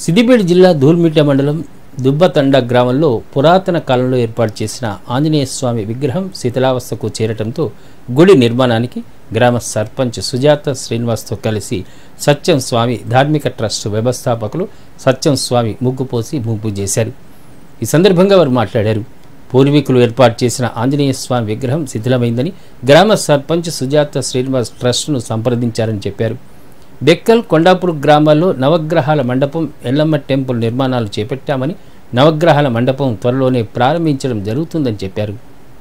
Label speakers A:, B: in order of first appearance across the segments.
A: సిద్దిపేట జిల్లా ధూల్మిట్ట మండలం దుబ్బతండ గ్రామంలో పురాతన కాలంలో ఏర్పాటు చేసిన ఆంజనేయ స్వామి విగ్రహం శిథిలావస్థకు చేరటంతో గుడి నిర్మాణానికి గ్రామ సర్పంచ్ సుజాత శ్రీనివాస్తో కలిసి సత్యం స్వామి ధార్మిక ట్రస్ట్ వ్యవస్థాపకులు సత్యం స్వామి ముగ్గుపోసి ముగ్గు చేశారు ఈ సందర్భంగా వారు మాట్లాడారు పూర్వీకులు ఏర్పాటు చేసిన ఆంజనేయ స్వామి విగ్రహం శిథిలమైందని గ్రామ సర్పంచ్ సుజాత శ్రీనివాస్ ట్రస్ట్ను సంప్రదించారని చెప్పారు బెక్కల్ కొండాపూర్ గ్రామాల్లో నవగ్రహాల మండపం ఎల్లమ్మ టెంపుల్ నిర్మాణాలు చేపట్టామని నవగ్రహాల మండపం త్వరలోనే ప్రారంభించడం జరుగుతుందని చెప్పారు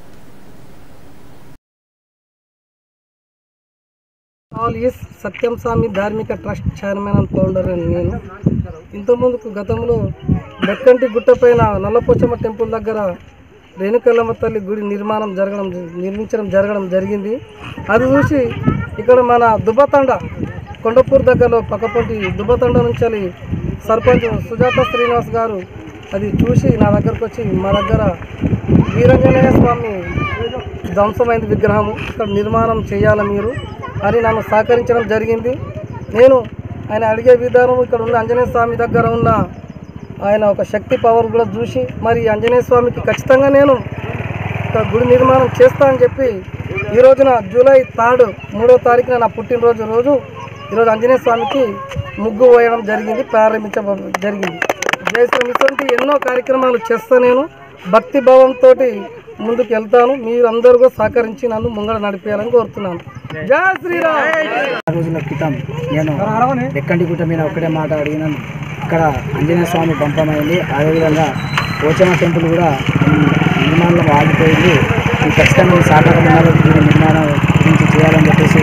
B: ఆల్ ఈస్ సత్యం స్వామి ధార్మిక ట్రస్ట్ చైర్మన్ అండ్ ఫౌండర్ అని నేను ఇంతకుముందుకు గతంలో బెక్కంటి గుట్టపైన నల్లపోచమ్మ టెంపుల్ దగ్గర రేణుకల్లమ్మ తల్లి గుడి నిర్మాణం జరగడం నిర్మించడం జరగడం జరిగింది అది చూసి ఇక్కడ మన దుబ్బతండ కొండపూర్ దగ్గరలో పక్కపొంటి దుబ్బతండ నుంచి సర్పంచ్ సుజాత శ్రీనివాస్ గారు అది చూసి నా దగ్గరకు వచ్చి మా దగ్గర వీరంజనేయ స్వామి ధ్వంసమైంది విగ్రహము ఇక్కడ నిర్మాణం చేయాలి మీరు అని నన్ను సహకరించడం జరిగింది నేను ఆయన అడిగే విధానం ఇక్కడ ఉన్న ఆంజనేయ స్వామి దగ్గర ఉన్న ఆయన ఒక శక్తి పవర్ కూడా చూసి మరి ఆంజనేయ స్వామికి ఖచ్చితంగా నేను ఇక్కడ గుడి నిర్మాణం చేస్తా అని చెప్పి ఈ రోజున జూలై థర్డ్ మూడో తారీఖున నా పుట్టినరోజు రోజు ఈరోజు ఆంజనేయ స్వామికి ముగ్గు వేయడం జరిగింది ప్రారంభించడం జరిగింది జై శ్రీరామ్ ఇటువంటి ఎన్నో కార్యక్రమాలు చేస్తా నేను భక్తి భావంతో ముందుకు వెళ్తాను మీరు అందరూ కూడా సహకరించి నన్ను ముంగడ నడిపేయాలని కోరుతున్నాను జై శ్రీరామ్
C: ఆ రోజుల క్రితం నేను ఎక్కంటి గుట్ట మీద ఒకటే మాట అడిగినాను ఇక్కడ ఆంజనేయ స్వామి పంపమైంది అదేవిధంగా పోచమ్మ టెంపుల్ కూడా నిర్మాణంలో ఆగిపోయింది ఈ ఖచ్చితంగా ఈ సహకారం ఉండాలి దీని నిర్మాణం గురించి చేయాలని చెప్పేసి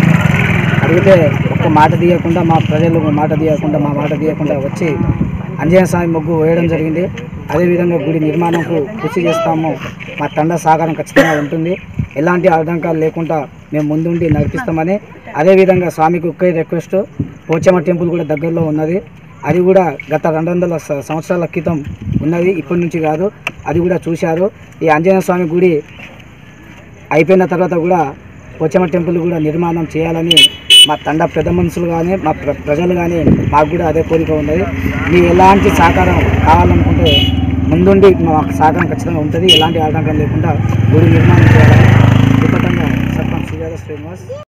C: అడిగితే ఒక్క మాట తీయకుండా మా ప్రజలు మాట తీయకుండా మా మాట తీయకుండా వచ్చి ఆంజనేయ స్వామి ముగ్గు వేయడం జరిగింది అదేవిధంగా గుడి నిర్మాణంకు కృషి చేస్తాము మా తండ సహకారం ఖచ్చితంగా ఉంటుంది ఎలాంటి ఆటంకాలు లేకుండా మేము ముందుండి నడిపిస్తామని అదేవిధంగా స్వామికి ఒకే రిక్వెస్ట్ పోచమ్మ టెంపుల్ కూడా దగ్గరలో ఉన్నది అది కూడా గత రెండు వందల స- సంవత్సరాల క్రితం ఉన్నది ఇప్పటి నుంచి కాదు అది కూడా చూశారు ఈ ఆంజనేయ స్వామి గుడి అయిపోయిన తర్వాత కూడా పోచమ్మ టెంపుల్ కూడా నిర్మాణం చేయాలని మా తండ పెద్ద మనుషులు కానీ మా ప్ర ప్రజలు కానీ మాకు కూడా అదే కోరిక ఉన్నది మీ ఎలాంటి సహకారం కావాలనుకుంటే ముందుండి మాకు సహకారం ఖచ్చితంగా ఉంటుంది ఎలాంటి ఆటంకం లేకుండా గుడి నిర్మాణం చేయాలని ఖచ్చితంగా సర్పంచ్ సుజాత శ్రీనివాస్